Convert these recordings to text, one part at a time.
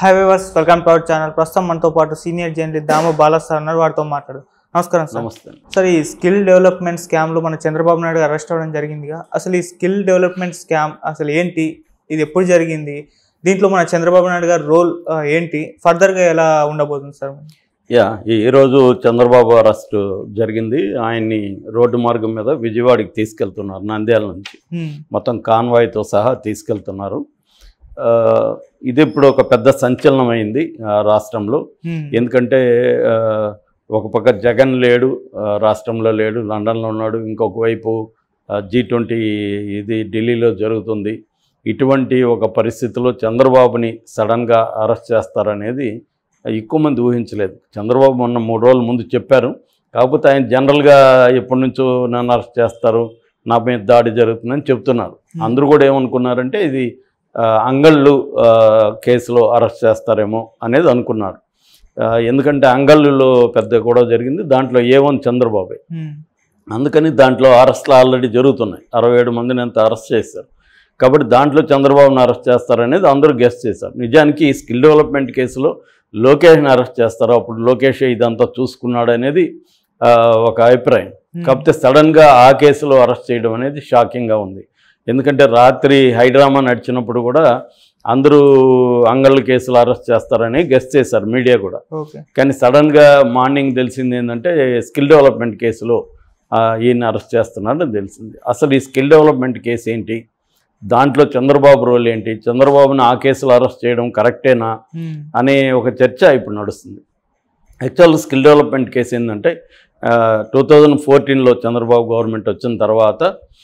Hi viewers welcome to our channel ప్రస్తుతం మనతో పాటు senior journalist Dama Bala sir ఉన్నారు వారితో మాట్లాడు నమస్కారం సార్ నమస్తే సార్ ఈ స్కిల్ డెవలప్మెంట్ స్కామ్లో మన చంద్రబాబు నాయుడు గారు అరెస్ట్ అవ్వడం జరిగిందిగా అసలు ఈ స్కిల్ డెవలప్మెంట్ స్కామ్ అసలు ఏంటి ఇది ఎప్పుడు జరిగింది దీంట్లో మన చంద్రబాబు నాయుడు గారి రోల్ ఆ, ఏంటి ఫర్దర్గా ఎలా ఉండబోతుంది సార్ యా ఈ ఈరోజు చంద్రబాబు అరెస్ట్ జరిగింది ఆయన్ని రోడ్డు మార్గం మీద విజయవాడకి తీసుకెళ్తున్నారు నంద్యాల నుంచి హ్మ్, మొత్తం కాన్వాయ్తో సహా తీసుకెళ్తున్నారు ఆ, ఇది ఇప్పుడు ఒక పెద్ద సంచలనమైంది ఆ, రాష్ట్రంలో హ్మ్, ఎందుకంటే ఆ, ఒక పక్క జగన్ లేడు ఆ, రాష్ట్రంలో లేడు లండన్లో ఉన్నాడు ఇంకొక వైపు జీ ట్వంటీ ఇది ఢిల్లీలో జరుగుతుంది ఇటువంటి ఒక పరిస్థితిలో చంద్రబాబుని సడన్గా అరెస్ట్ చేస్తారనేది ఎక్కువ మంది ఊహించలేదు చంద్రబాబు మొన్న మూడు రోజుల ముందు చెప్పారు కాకపోతే ఆయన జనరల్గా ఎప్పటి నుంచో నన్ను అరెస్ట్ చేస్తారు నా మీద దాడి జరుగుతుందని చెప్తున్నారు అందరూ కూడా ఏమనుకున్నారంటే ఇది ఆ, అంగళ్ళు ఆ, కేసులో అరెస్ట్ చేస్తారేమో అనేది అనుకున్నారు ఆ, ఎందుకంటే అంగళ్ళులో పెద్ద గొడవ జరిగింది దాంట్లో ఏ వన్ చంద్రబాబే హ్మ్, అందుకని దాంట్లో అరెస్ట్లు ఆల్రెడీ జరుగుతున్నాయి అరవై ఏడు మందిని అంత అరెస్ట్ చేశారు కాబట్టి దాంట్లో చంద్రబాబును అరెస్ట్ చేస్తారనేది అందరూ గెస్ట్ చేశారు నిజానికి ఈ స్కిల్ డెవలప్మెంట్ కేసులో లోకేష్ని అరెస్ట్ చేస్తారు అప్పుడు లోకేష్ ఇదంతా చూసుకున్నాడు అనేది ఆ, ఒక అభిప్రాయం హ్మ్, కాకపోతే సడన్గా ఆ కేసులో అరెస్ట్ చేయడం అనేది షాకింగ్గా ఉంది ఎందుకంటే రాత్రి హైడ్రామా నడిచినప్పుడు కూడా అందరూ అంగళ్ళ కేసులు అరెస్ట్ చేస్తారని గెస్ట్ చేశారు మీడియా కూడా ఓకే కానీ సడన్గా మార్నింగ్ తెలిసింది ఏంటంటే స్కిల్ డెవలప్మెంట్ కేసులో ఆ, ఈయన అరెస్ట్ చేస్తున్నారని తెలిసింది అసలు ఈ స్కిల్ డెవలప్మెంట్ కేసు ఏంటి దాంట్లో చంద్రబాబు రోల్ ఏంటి చంద్రబాబుని ఆ కేసులో అరెస్ట్ చేయడం కరెక్టేనా హ్మ్, అనే ఒక చర్చ ఇప్పుడు నడుస్తుంది యాక్చువల్ స్కిల్ డెవలప్మెంట్ కేసు ఏంటంటే టూ థౌజండ్ ఫోర్టీన్లో చంద్రబాబు గవర్నమెంట్ వచ్చిన తర్వాత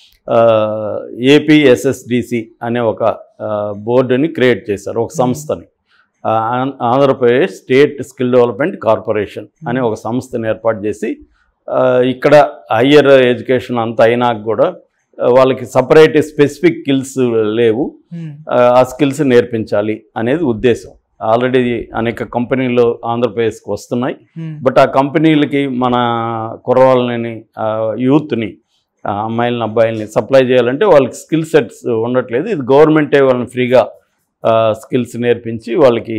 ఏపీఎస్ఎస్డిసి అనే ఒక ఆ, బోర్డుని క్రియేట్ చేశారు ఒక సంస్థని ఆ, ఆం- Andhra Pradesh state skill development corporation అనే ఒక సంస్థని ఏర్పాటు చేసి ఆ, ఇక్కడ హయ్యర్ ఎడ్యుకేషన్ అంతా అయినాక కూడా ఆ, వాళ్ళకి సపరేట్ స్పెసిఫిక్ స్కిల్స్ లేవు హ్మ్, ఆ, ఆ స్కిల్స్ నేర్పించాలి అనేది ఉద్దేశం ఆల్రెడీ అనేక కంపెనీలు ఆంధ్రప్రదేశ్కి వస్తున్నాయి హ్మ్, బట్ ఆ కంపెనీలకి మన కుర్రవాళ్ళని ఆ, యూత్ని ఆ, అమ్మాయిలని అబ్బాయిల్ని సప్లై చేయాలంటే వాళ్ళకి స్కిల్ సెట్స్ ఉండట్లేదు ఇది గవర్నమెంటే వాళ్ళని ఫ్రీగా స్కిల్స్ నేర్పించి వాళ్ళకి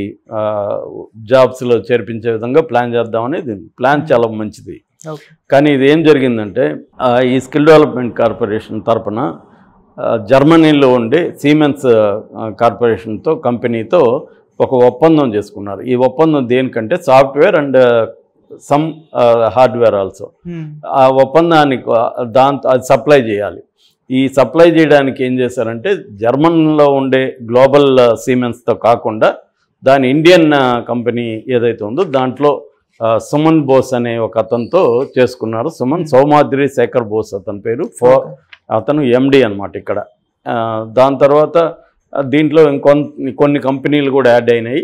జాబ్స్లో చేర్పించే విధంగా ప్లాన్ చేద్దామనేది ప్లాన్ చాలా మంచిది ఓకే కానీ ఇది ఏం జరిగిందంటే ఆ, ఈ స్కిల్ డెవలప్మెంట్ కార్పొరేషన్ తరపున ఆ, జర్మనీలో ఉండే సీమెన్స్ ఆ, కార్పొరేషన్తో కంపెనీతో ఒక ఒప్పందం చేసుకున్నారు ఈ ఒప్పందం దేనికంటే software and some hardware also hmm, ఆ ఒప్పందాన్ని దాంతో అది సప్లై చేయాలి ఈ సప్లై చేయడానికి ఏం చేశారంటే జర్మన్లో ఉండే గ్లోబల్ సీమెన్స్తో కాకుండా దాని ఇండియన్ ఆ, కంపెనీ ఏదైతే ఉందో దాంట్లో ఆ, సుమన్ బోస్ అనే ఒక అతనితో చేసుకున్నారు సుమన్ సౌమాద్రి శేఖర్ బోస్ అతని పేరు ఫో ఓకే. అతను ఎండి అనమాట ఇక్కడ ఆ, దాని తర్వాత ఆ, దీంట్లో ఇంకొన్ని కొన్ని కంపెనీలు కూడా యాడ్ అయినాయి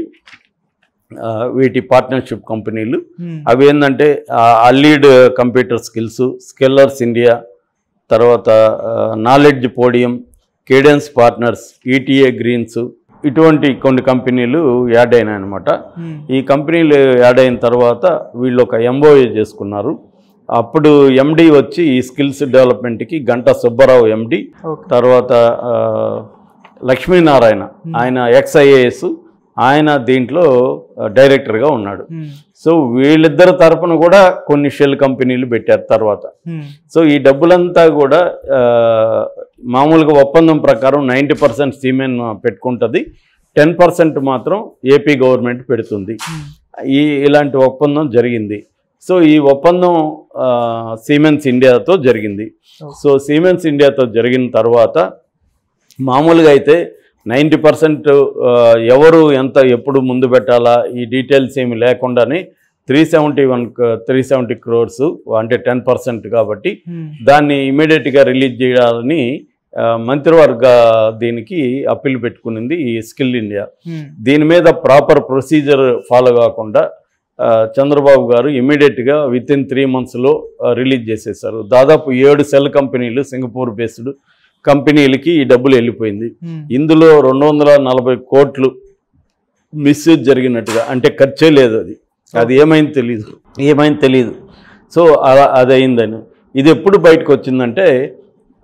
ఆ, వీటి పార్ట్నర్షిప్ కంపెనీలు హ్మ్, అవి ఏంటంటే allied computer skills skillers India తర్వాత knowledge podium cadence partners ETA greens ఇటువంటి కొన్ని కంపెనీలు యాడ్ అయినాయి అనమాట హ్మ్, ఈ కంపెనీలు యాడ్ అయిన తర్వాత వీళ్ళు ఒక ఎంఓఏ చేసుకున్నారు అప్పుడు ఎండి వచ్చి ఈ స్కిల్స్ డెవలప్మెంట్కి గంట సుబ్బారావు ఎండి ఓకే తర్వాత ఆ, లక్ష్మీనారాయణ ఆయన ఎక్స్ఐఏఎస్ ఆయన దీంట్లో ఆ, డైరెక్టర్గా ఉన్నాడు హ్మ్, సో వీళ్ళిద్దరి తరపున కూడా కొన్ని షెల్ కంపెనీలు పెట్టారు తర్వాత హ్మ్, సో ఈ డబ్బులంతా కూడా ఆ, మామూలుగా ఒప్పందం ప్రకారం నైంటీ పర్సెంట్ సీమెన్ పెట్టుకుంటుంది టెన్ పర్సెంట్ మాత్రం ఏపీ గవర్నమెంట్ పెడుతుంది హ్మ్, ఈ ఇలాంటి ఒప్పందం జరిగింది సో ఈ ఒప్పందం ఆ, సీమెన్స్ ఇండియాతో జరిగింది సో సీమెన్స్ ఇండియాతో జరిగిన తర్వాత మామూలుగా అయితే నైంటీ పర్సెంట్ ఎవరు ఎంత ఎప్పుడు ముందు పెట్టాలా ఈ డీటెయిల్స్ ఏమి లేకుండానే three seventy one three seventy crores అంటే టెన్ పర్సెంట్ కాబట్టి హ్మ్, దాన్ని ఇమీడియట్గా రిలీజ్ చేయాలని ఆ, మంత్రివర్గ దీనికి అప్పీల్ పెట్టుకునింది ఈ స్కిల్ ఇండియా హ్మ్, దీని మీద ప్రాపర్ ప్రొసీజర్ ఫాలో కాకుండా ఆ, చంద్రబాబు గారు ఇమీడియట్గా విత్ ఇన్ త్రీ మంత్స్లో రిలీజ్ చేసేసారు దాదాపు ఏడు సెల్ కంపెనీలు సింగపూర్ బేస్డ్ కంపెనీలకి ఈ డబ్బులు వెళ్ళిపోయింది హ్మ్, ఇందులో రెండు వందల నలభై కోట్లు మిస్యూజ్ జరిగినట్టుగా అంటే ఖర్చే లేదు అది అది ఏమైంది తెలియదు ఏమైంది తెలియదు సో అలా అది అయిందని ఇది ఎప్పుడు బయటకు వచ్చిందంటే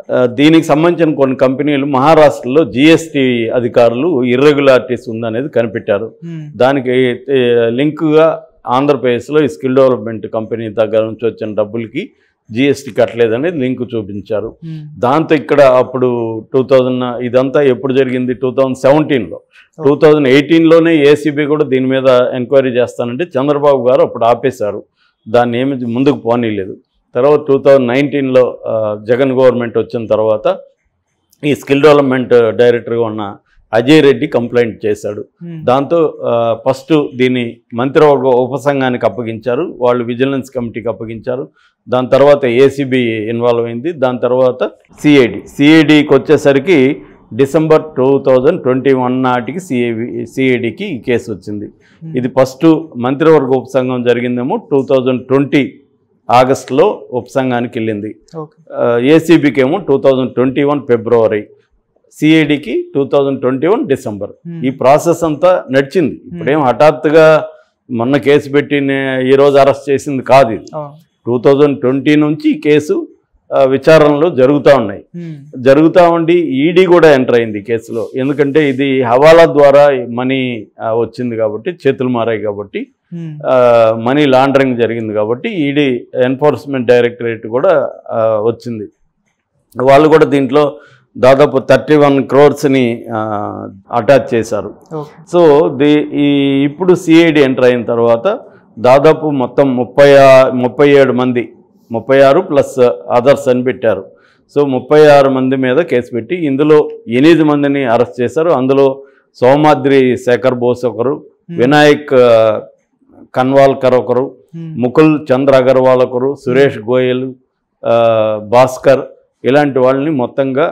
ఆ, దీనికి సంబంధించిన కొన్ని కంపెనీలు మహారాష్ట్రలో జిఎస్టి అధికారులు ఇర్రెగ్యులారిటీస్ ఉందనేది కనిపెట్టారు ఉమ్, దానికి ఏ, లింకుగా ఆంధ్రప్రదేశ్లో ఈ స్కిల్ డెవలప్మెంట్ కంపెనీ దగ్గర నుంచి వచ్చిన డబ్బులకి జిఎస్టీ కట్టలేదనేది లింక్ చూపించారు ఉమ్, దాంతో ఇక్కడ అప్పుడు టూ థౌజండ్ ఇదంతా ఎప్పుడు జరిగింది టూ థౌజండ్ సెవెంటీన్లో టూ థౌజండ్ ఎయిటీన్లోనే ఏసీబీ కూడా దీని మీద ఎంక్వైరీ చేస్తానంటే చంద్రబాబు గారు అప్పుడు ఆపేశారు దాన్ని ఏమి ముందుకు పోనీయలేదు తర్వాత టూ థౌజండ్ నైన్టీన్లో జగన్ గవర్నమెంట్ వచ్చిన తర్వాత ఈ స్కిల్ డెవలప్మెంట్ డైరెక్టర్గా ఉన్న అజయ్ రెడ్డి కంప్లైంట్ చేశాడు ఉమ్, దాంతో ఫస్ట్ దీన్ని మంత్రివర్గ ఉపసంఘానికి అప్పగించారు వాళ్ళు విజిలెన్స్ కమిటీకి అప్పగించారు దాని తర్వాత ఏసీబీ ఇన్వాల్వ్ అయింది దాని తర్వాత సిఐడి సిఐడికి వచ్చేసరికి December two thousand twenty one నాటికి సిఐడి సిఐడికి ఈ కేసు వచ్చింది ఉమ్, ఇది ఫస్ట్ మంత్రివర్గ ఉపసంఘం జరిగిందేమో టూ థౌజండ్ ట్వంటీ ఆగస్టులో ఉపసంఘానికి వెళ్ళింది ఓకే ఏసీబీకి ఏమో టూ థౌజండ్ ట్వంటీ వన్ ఫిబ్రవరి సిఐడికి two thousand twenty one December um, ఈ ప్రాసెస్ అంతా నడిచింది ఇప్పుడేం హఠాత్తుగా మొన్న కేసు పెట్టి నే- ఈ రోజు అరెస్ట్ చేసింది కాదు ఇది అవును. టూ థౌజండ్ ట్వంటీ నుంచి ఈ కేసు ఆ, విచారణలో జరుగుతూ ఉన్నాయి ఉమ్, జరుగుతూ ఉండి ఈడీ కూడా ఎంటర్ అయింది ఈ కేసులో ఎందుకంటే ఇది హవాలా ద్వారా మనీ ఆ, వచ్చింది కాబట్టి చేతులు మారాయి కాబట్టి ఉమ్, ఆ, మనీ లాండరింగ్ జరిగింది కాబట్టి ఈడీ ఎన్ఫోర్స్మెంట్ డైరెక్టరేట్ కూడా ఆ, వచ్చింది వాళ్ళు కూడా దీంట్లో దాదాపు థర్టీ వన్ క్రోర్స్ని అటాచ్ చేశారు ఓకే సో ది ఈ ఇప్పుడు సిఐడి ఎంటర్ అయిన తర్వాత దాదాపు మొత్తం ముప్పై ఆ- ముప్పై ఏడు మంది ముప్పై ఆరు ప్లస్ అదర్స్ అని పెట్టారు సో ముప్పై ఆరు మంది మీద కేసు పెట్టి ఇందులో ఎనిమిది మందిని అరెస్ట్ చేశారు అందులో సోమాద్రి శేఖర్ బోస్ ఒకరు వినాయక్ ఆ, కన్వాల్కర్ ఒకరు ఉమ్, ముకుల్ చంద్ర అగర్వాల్ ఒకరు సురేష్ గోయల్ ఆ, భాస్కర్ ఇలాంటి వాళ్ళని మొత్తంగా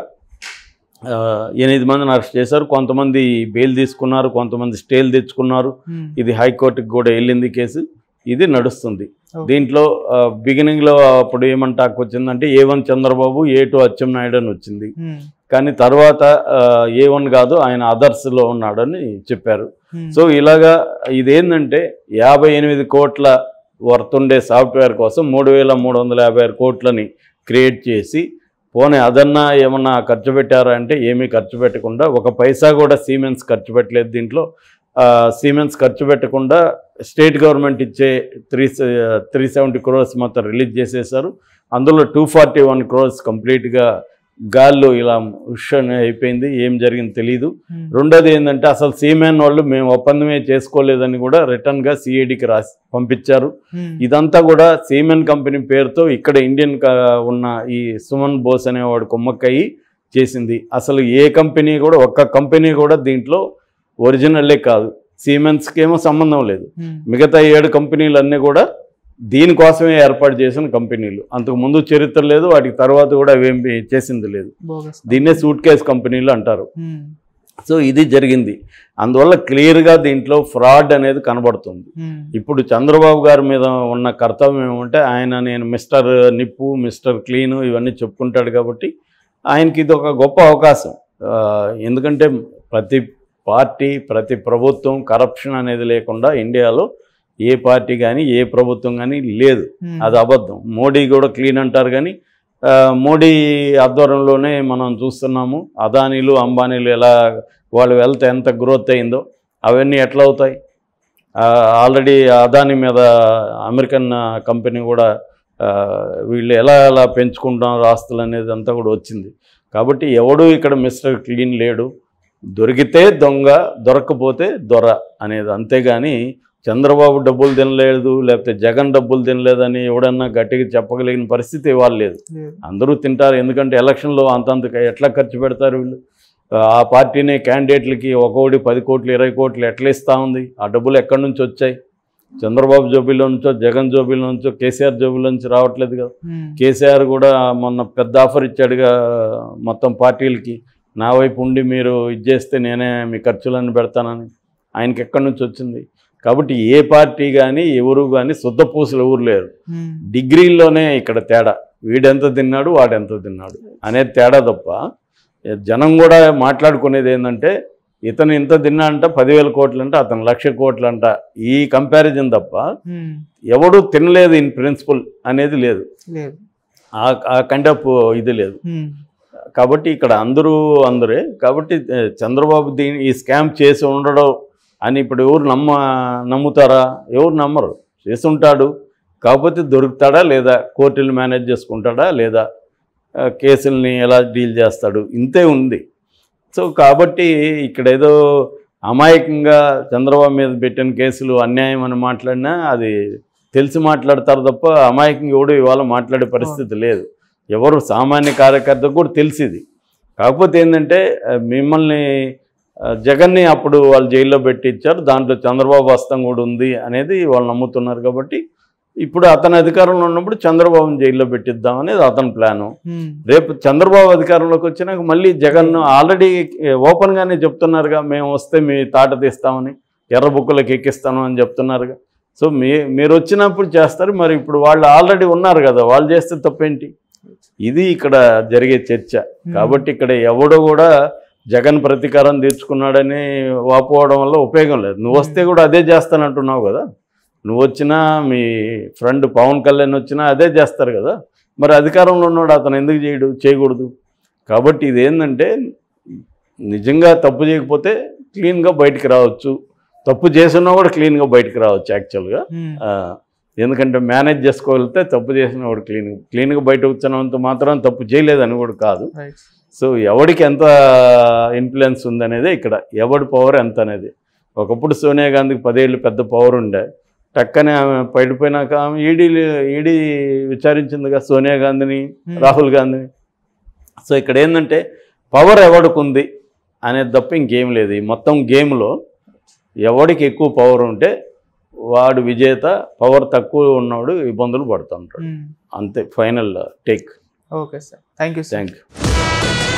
ఆ, ఎనిమిది మందిని అరెస్ట్ చేశారు కొంతమంది బెయిల్ తీసుకున్నారు కొంతమంది స్టేలు తెచ్చుకున్నారు ఉమ్, ఇది హైకోర్టుకి కూడా వెళ్ళింది కేసు ఇది నడుస్తుంది ఓకే. దీంట్లో బిగినింగ్లో అప్పుడు ఏమంటాకు వచ్చిందంటే A one Chandrababu A two Atchannaidu అని వచ్చింది ఉమ్, కానీ తర్వాత ఏ వన్ కాదు ఆయన అదర్స్లో ఉన్నాడని చెప్పారు ఉమ్, సో ఇలాగా ఇదేంటంటే యాభై ఎనిమిది కోట్ల వర్త్ ఉండే సాఫ్ట్వేర్ కోసం మూడు వేల మూడు వందల యాభై ఆరు కోట్లని క్రియేట్ చేసి పోనీ అదన్నా ఏమన్నా ఖర్చు పెట్టారా అంటే ఏమీ ఖర్చు పెట్టకుండా ఒక పైసా కూడా సీమెన్స్ ఖర్చు పెట్టలేదు దీంట్లో ఆ, సీమెన్స్ ఖర్చు పెట్టకుండా స్టేట్ గవర్నమెంట్ ఇచ్చే త్రీ త్రీ సెవెంటీ క్రోర్స్ మొత్తం రిలీజ్ చేసేసారు అందులో టూ ఫార్టీ వన్ క్రోర్స్ కంప్లీట్గా గాల్లో ఇలా ఉష్ అని అయిపోయింది ఏం జరిగింది తెలియదు ఉమ్, రెండోది ఏంటంటే అసలు సీమెన్ వాళ్ళు మేము ఒప్పందమే చేసుకోలేదని కూడా రిటర్న్గా సిఐడికి రాసి పంపించారు ఉమ్, ఇదంతా కూడా సీమెన్ కంపెనీ పేరుతో ఇక్కడ ఇండియన్ క- ఉన్న ఈ సుమన్ బోస్ అనేవాడు కుమ్మక్కయ్యి చేసింది అసలు ఏ కంపెనీ కూడా ఒక్క కంపెనీ కూడా దీంట్లో ఒరిజినల్లే కాదు సీమెన్స్కి ఏమో సంబంధం లేదు ఉమ్, మిగతా ఏడు కంపెనీలు అన్నీ కూడా దీనికోసమే ఏర్పాటు చేసిన కంపెనీలు అంతకు ముందు చరిత్ర లేదు వాటికి తర్వాత కూడా అవేమి చేసింది లేదు బోగస్ దీన్నే సూట్ కేస్ కంపెనీలు అంటారు ఉమ్, సో ఇది జరిగింది అందువల్ల క్లియర్గా దీంట్లో ఫ్రాడ్ అనేది కనబడుతుంది ఉమ్, ఇప్పుడు చంద్రబాబు గారి మీద ఉన్న కర్తవ్యం ఏమంటే ఆయన నేను మిస్టర్ నిప్పు మిస్టర్ క్లీను ఇవన్నీ చెప్పుకుంటాడు కాబట్టి ఆయనకి ఇది ఒక గొప్ప అవకాశం ఆ, ఎందుకంటే ప్రతి పార్టీ ప్రతి ప్రభుత్వం కరప్షన్ అనేది లేకుండా ఇండియాలో ఏ పార్టీ కానీ ఏ ప్రభుత్వం కానీ లేదు ఉమ్, అది అబద్ధం మోడీ కూడా క్లీన్ అంటారు కానీ ఆ, మోడీ ఆధ్వర్యంలోనే మనం చూస్తున్నాము అదానీలు అంబానీలు ఎలా వాళ్ళ వెల్త్ ఎంత గ్రోత్ అయిందో అవన్నీ ఎట్లా అవుతాయి ఆ, ఆల్రెడీ అదాని మీద అమెరికన్ కంపెనీ కూడా ఆ, వీళ్ళు ఎలా ఎలా పెంచుకుంటున్నారు ఆస్తులు అనేది అంతా కూడా వచ్చింది కాబట్టి ఎవడు ఇక్కడ మిస్టర్ క్లీన్ లేడు దొరికితే దొంగ దొరకపోతే దొర అనేది అంతేగాని చంద్రబాబు డబ్బులు తినలేదు లేకపోతే జగన్ డబ్బులు తినలేదని ఎవడన్నా గట్టిగా చెప్పగలిగిన పరిస్థితి ఇవాళ లేదు లేదు. అందరూ తింటారు ఎందుకంటే ఎలక్షన్లో అంతంత ఎట్లా ఖర్చు పెడతారు వీళ్ళు ఆ పార్టీనే క్యాండిడేట్లకి ఒక్కోటి పది కోట్లు ఇరవై కోట్లు ఎట్లా ఇస్తూ ఉంది ఆ డబ్బులు ఎక్కడి నుంచి వచ్చాయి చంద్రబాబు జోబీలో నుంచో జగన్ జోబీలో నుంచో కేసీఆర్ జోబీలో నుంచి రావట్లేదు కదా ఉమ్, కేసీఆర్ కూడా మొన్న పెద్ద ఆఫర్ ఇచ్చాడుగా మొత్తం పార్టీలకి నా వైపు ఉండి మీరు ఇది చేస్తే నేనే మీ ఖర్చులన్నీ పెడతానని ఆయనకి ఎక్కడి నుంచి వచ్చింది కాబట్టి ఏ పార్టీ కానీ ఎవరు కానీ శుద్ధ పూసలు ఎవరు లేరు ఉమ్, డిగ్రీల్లోనే ఇక్కడ తేడా వీడెంత తిన్నాడు వాడెంత తిన్నాడు అనేది తేడా తప్ప జనం కూడా మాట్లాడుకునేది ఏంటంటే ఇతను ఇంత తిన్నాడంట పదివేల కోట్లు అంటే అతను లక్ష కోట్లు అంట ఈ కంపారిజన్ తప్ప ఉమ్, ఎవడు తినలేదు ఇన్ ప్రిన్సిపల్ అనేది లేదు లేదు ఆ- ఆ కైండ్ ఆఫ్ ఇది లేదు ఉమ్, కాబట్టి ఇక్కడ అందరూ అందరే కాబట్టి ఆ, చంద్రబాబు దీని ఈ స్కామ్ చేసి ఉండడం అని ఇప్పుడు ఎవరు నమ్మ నమ్ముతారా ఎవరు నమ్మరు చేసి ఉంటాడు కాకపోతే దొరుకుతాడా లేదా కోర్టులు మేనేజ్ చేసుకుంటాడా లేదా ఆ, కేసుల్ని ఎలా డీల్ చేస్తాడు ఇంతే ఉంది సో కాబట్టి ఇక్కడ ఏదో అమాయకంగా చంద్రబాబు మీద పెట్టిన కేసులు అన్యాయం అని మాట్లాడినా అది తెలిసి మాట్లాడతారు తప్ప అమాయకంగా ఎవడు ఇవాళ మాట్లాడే పరిస్థితి లేదు ఎవరు సామాన్య కార్యకర్తకు కూడా తెలిసింది కాకపోతే ఏంటంటే ఆ, మిమ్మల్ని ఆ, జగన్ని అప్పుడు వాళ్ళు జైల్లో పెట్టించారు దాంట్లో చంద్రబాబు హస్తం కూడా ఉంది అనేది వాళ్ళు నమ్ముతున్నారు కాబట్టి ఇప్పుడు అతని అధికారంలో ఉన్నప్పుడు చంద్రబాబుని జైల్లో పెట్టిద్దాం అనేది అతని ప్లాను ఉమ్, రేపు చంద్రబాబు అధికారంలోకి వచ్చినాక మళ్ళీ జగన్ ఆల్రెడీ ఓపెన్గానే చెప్తున్నారుగా మేము వస్తే మీ తాట తీస్తామని ఎర్ర బుక్కులకు ఎక్కిస్తాను అని చెప్తున్నారుగా సో మీ మీరు వచ్చినప్పుడు చేస్తారు మరి ఇప్పుడు వాళ్ళు ఆల్రెడీ ఉన్నారు కదా వాళ్ళు చేస్తే తప్పేంటి ఇది ఇక్కడ జరిగే చర్చ ఉమ్, కాబట్టి ఇక్కడ ఎవడో కూడా జగన్ ప్రతీకారం తీర్చుకున్నాడని వాపోవడం వల్ల ఉపయోగం లేదు నువ్వు వస్తే కూడా అదే చేస్తానంటున్నావు కదా నువ్వు వచ్చినా మీ ఫ్రెండ్ పవన్ కళ్యాణ్ వచ్చినా అదే చేస్తారు కదా మరి అధికారంలో ఉన్నాడు అతను ఎందుకు చేయడు చేయకూడదు కాబట్టి ఇది ఏంటంటే నిజంగా తప్పు చేయకపోతే క్లీన్గా బయటికి రావచ్చు తప్పు చేసినా కూడా క్లీన్గా బయటికి రావచ్చు యాక్చువల్గా ఉమ్, ఆ, ఎందుకంటే మేనేజ్ చేసుకోగలిగితే తప్పు చేసిన వాడు క్లీన్ క్లీన్గా బయట వచ్చినంత మాత్రం తప్పు చేయలేదని కూడా కాదు రైట్ సో ఎవడికి ఎంత ఇన్ఫ్లుయెన్స్ ఉందనేది ఇక్కడ ఎవడి పవర్ ఎంత అనేది ఒకప్పుడు సోనియా గాంధీకి పదేళ్ళు పెద్ద పవర్ ఉండే టక్కనే ఆమె పడిపోయినాక ఆమె ఈడీ ఈడీ విచారించిందిగా సోనియా గాంధీని ఉమ్, రాహుల్ గాంధీని సో ఇక్కడ ఏంటంటే పవర్ ఎవడికి ఉంది అనేది తప్ప ఇంకేం లేదు ఈ మొత్తం గేమ్లో ఎవడికి ఎక్కువ పవర్ ఉంటే వాడు విజేత పవర్ తక్కువ ఉన్నవాడు ఇబ్బందులు పడుతుంటాడు ఉమ్, అంతే final take okay sir thank you sir thank you